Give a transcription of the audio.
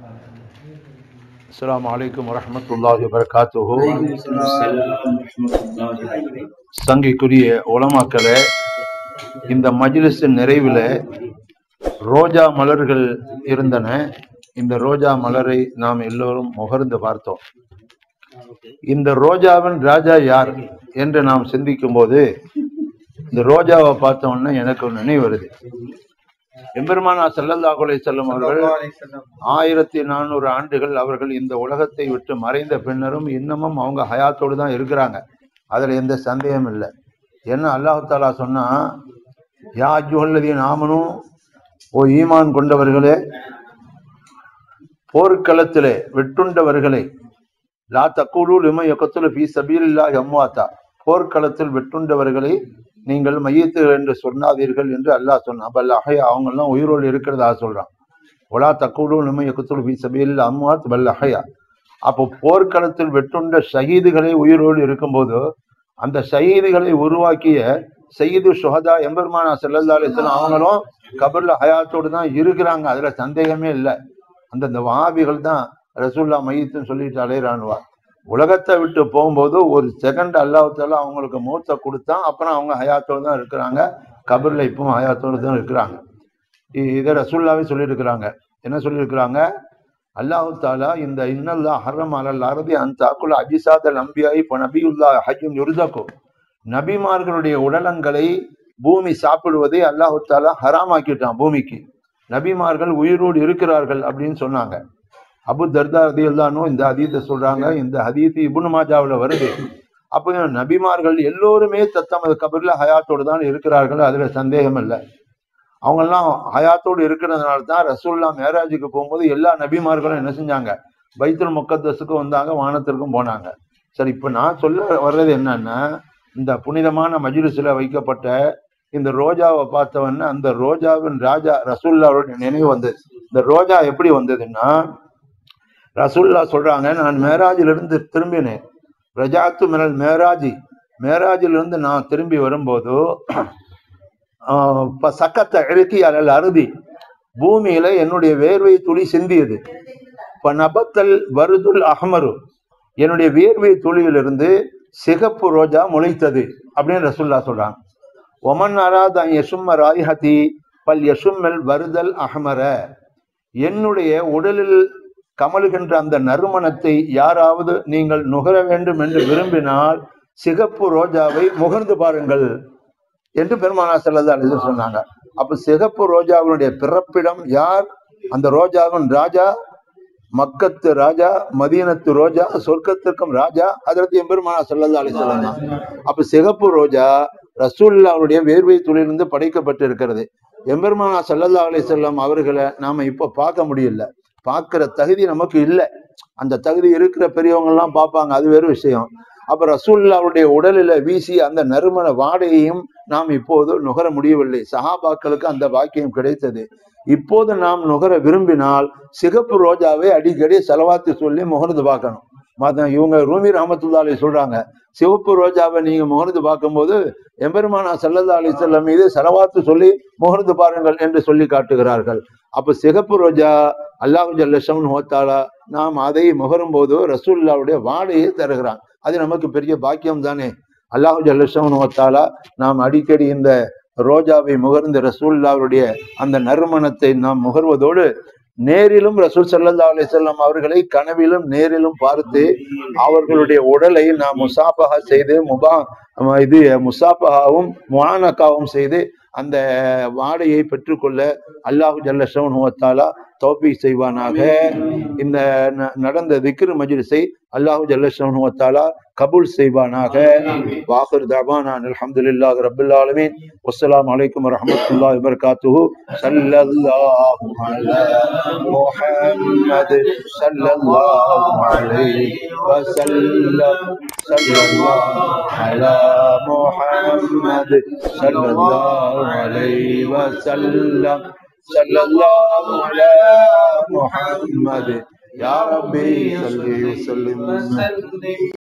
السلام عليكم ورحمة الله وبركاته சங்கைக்குரிய உலமாக்களே இந்த மஜ்லிஸின் நிறைவில் ரோஜா மலர்கள் இருந்தன இந்த ரோஜா மலரை நாம் எல்லோரும் முகர்ந்து பார்த்தோம் இந்த ரோஜாவின் ராஜா யார் என்று நாம் சிந்திக்கும் போது இந்த ரோஜாவை பார்த்த உடனே எனக்கு ஒரு நினைவு வருது எம்பெருமானா ஸல்லல்லாஹு அலைஹி செல்லும் அவர்கள் ஆயிரத்தி நானூறு ஆண்டுகள் அவர்கள் இந்த உலகத்தை விட்டு மறைந்த பின்னரும் இன்னமும் அவங்க ஹயாத்தோடு தான் இருக்கிறாங்க அதுல எந்த சந்தேகம் இல்லை என்ன அல்லாஹு தாலா சொன்னா யா அஜுஹல்லதீன் ஆமனும் ஓ ஈமான் கொண்டவர்களே போர்க்களத்திலே வெட்டுண்டவர்களை லா தக்கூலு லிம யக்கத்துல ஃபீ சபீலில்லா அம்வாத்தா போர்க்களத்தில் வெட்டுண்டவர்களை நீங்கள் மையத்து என்று சொன்னாதீர்கள் என்று அல்லாஹ் சொன்னான் அப்ப அல்லாஹ் அவங்க எல்லாம் உயிரோடு இருக்கிறதா சொல்றான் ஒலா தக்கூலு லிம யக்கத்துல ஃபீ சபீலில் அம்வாத் பல் அஹயா அப்போ போர்க்களத்தில் வெட்டுண்ட ஷஹீதுகளை உயிரோடு இருக்கும்போது அந்த ஷஹீதுகளை உருவாக்கிய சயீது சுஹதா எம்பெருமானா செல்லல்லா அலிஸ்லாம் அவங்களும் கபர்ல ஹயாத்தோடு தான் இருக்கிறாங்க அதுல சந்தேகமே இல்லை அந்தந்த வஹாபிகள் தான் ரசூல்லா மையத்துன்னு சொல்லிட்டு அலையிறானுவா உலகத்தை விட்டு போகும்போது ஒரு செகண்ட் அல்லாஹால அவங்களுக்கு மூத்த கொடுத்தான் அப்புறம் அவங்க ஹயாத்தோடு தான் இருக்கிறாங்க கபர்ல இப்பவும் ஹயாத்தோடு தான் இருக்கிறாங்க இ- இதை ரசூல்லாவே சொல்லியிருக்கிறாங்க என்ன சொல்லியிருக்கிறாங்க அல்லாஹு தாலா இந்த இன்னல்லா ஹரம் அலல் அரதி அந்த அக்குல அஜிசாத நம்பியாய் இப்போ நபியுல்லா ஹஜ்ஜும் யுர்தக்கும் நபிமார்களுடைய உடலங்களை பூமி சாப்பிடுவதை அல்லாஹு தாலா ஹராமாக்கிட்டான் பூமிக்கு நபிமார்கள் உயிரோடு இருக்கிறார்கள் அப்படின்னு சொன்னாங்க அபு தர்தா ரதியுல்லானும் இந்த ஹதீத்தை சொல்றாங்க இந்த ஹதீத் இப்னு மாஜாவுல வருது அப்போ நபிமார்கள் எல்லோருமே தத்தமது கபர்ல ஹயாத்தோடு தான் இருக்கிறார்கள் அதுல சந்தேகம் இல்லை அவங்கெல்லாம் ஹயாத்தோடு இருக்கிறதுனால தான் ரசூல்லா மேராஜுக்கு போகும்போது எல்லா நபிமார்களும் என்ன செஞ்சாங்க பைத்துல் முக்கத்தஸுக்கும் வந்தாங்க வானத்திற்கும் போனாங்க சரி இப்போ நான் சொல்ல வர்றது என்னன்னா இந்த புனிதமான மஜ்லிஸில் வைக்கப்பட்ட இந்த ரோஜாவை பார்த்தவொன்னே அந்த ரோஜாவின் ராஜா ரசூல்லாவுடைய நினைவு வந்தது இந்த ரோஜா எப்படி வந்ததுன்னா ரசூல்லா சொல்றாங்க நான் மேராஜிலிருந்து திரும்பினேன் ரஜாத்து மினல் மேராஜி மேராஜிலிருந்து நான் திரும்பி வரும்போது ஆஹ் இப்ப சக்கத்தை இறுக்கி அலல் அருதி பூமியில என்னுடைய வேர்வை துளி சிந்தியது இப்ப நபத்தல் வருதுல் அஹ்மரு என்னுடைய வேர்வை துளியிலிருந்து சிகப்பு ரோஜா முளைத்தது அப்படின்னு ரசூல்லா சொல்றாங்க ஒமன் அராத் யசும்ம ராய்ஹதி பல் யசும்மல் வருதல் அஹ்மர என்னுடைய உடலில் கமலுகின்ற அந்த நறுமணத்தை யாராவது நீங்கள் நுகர வேண்டும் என்று விரும்பினால் சிகப்பு ரோஜாவை முகர்ந்து பாருங்கள் என்று பெருமானா செல்லதா அலிசு சொன்னாங்க அப்ப சிகப்பு ரோஜாவினுடைய பிறப்பிடம் யார் அந்த ரோஜாவின் ராஜா மக்கத்து ராஜா மதீனத்து ரோஜா சொர்க்கத்திற்கும் ராஜா அதற்கு எம்பெருமானா செல்லதா அலி சொல்லலாம் அப்ப சிகப்பு ரோஜா ரசூல்லாவுடைய வேர்வை துளிலிருந்து படைக்கப்பட்டு இருக்கிறது எம்பெருமானா சல்லல்லா அலி செல்லம் அவர்களை நாம இப்ப பார்க்க முடியல பார்க்கிற தகுதி நமக்கு இல்லை அந்த தகுதி இருக்கிற பெரியவங்க எல்லாம் பார்ப்பாங்க அது வேறு விஷயம் அப்ப ரசூல்லாவுடைய உடலில வீசி அந்த நறுமண வாடையையும் நாம் இப்போது நுகர முடியவில்லை சஹாபாக்களுக்கு அந்த பாக்கியம் கிடைத்தது இப்போது நாம் நுகர விரும்பினால் சிகப்பு ரோஜாவை அடிக்கடி செலவாத்து சொல்லி முகர்ந்து பார்க்கணும் மத்த இவங்க ரூமி ரஹமத்துல்லா சொல்றாங்க சிவப்பு ரோஜாவை நீங்க முகர்ந்து பார்க்கும்போது எம்பெருமானா சல்லல்லா அலி செல்லம் மீது செலவாத்து சொல்லி முகர்ந்து பாருங்கள் என்று சொல்லி காட்டுகிறார்கள் அப்ப சிகப்பு ரோஜா அல்லாஹு ஜல்லஷம் ஹோத்தாலா நாம் அதை முகரும் போது ரசூல்லாவுடைய வாடையை தருகிறான் அது நமக்கு பெரிய பாக்கியம் தானே அல்லாஹு ஜல்லஷம் ஹோத்தாலா நாம் அடிக்கடி இந்த ரோஜாவை முகர்ந்த ரசூல்லாவுடைய அந்த நறுமணத்தை நாம் முகர்வதோடு நேரிலும் ரசூல் சல்லல்லா அலிசல்லாம் அவர்களை கனவிலும் நேரிலும் பார்த்து அவர்களுடைய உடலை நாம் முசாபகா செய்து முபா இது முசாபகாவும் முவானக்காவும் செய்து அந்த வாடையை பெற்றுக்கொள்ள அல்லாஹு ஜல்லஷவன் ஹுவத்தாலா தௌபி செய்வானாக இந்த ந- நடந்த திக்ரு மஜ்லிஸை அல்லாஹு ஜல்லஷவன் ஹுவத்தாலா கபூல் செய்வானாக வாஹிர் தபானான் அல்ஹம்துலில்லாஹி ரப்பில் ஆலமீன் வஸ்ஸலாமு அலைக்கும் வரஹ்மத்துல்லாஹி வபரகாத்துஹு ஸல்லல்லாஹு அலா முஹம்மது ஸல்லல்லாஹு அலைஹி வஸல்லம் ஸல்லல்லாஹு அலா முஹம்மது ஸல்லல்லாஹு அலைஹி வஸல்லம் ஸல்லல்லாஹு அலா முஹம்மது யா ரப்பி ஸல்லி வஸல்லிம்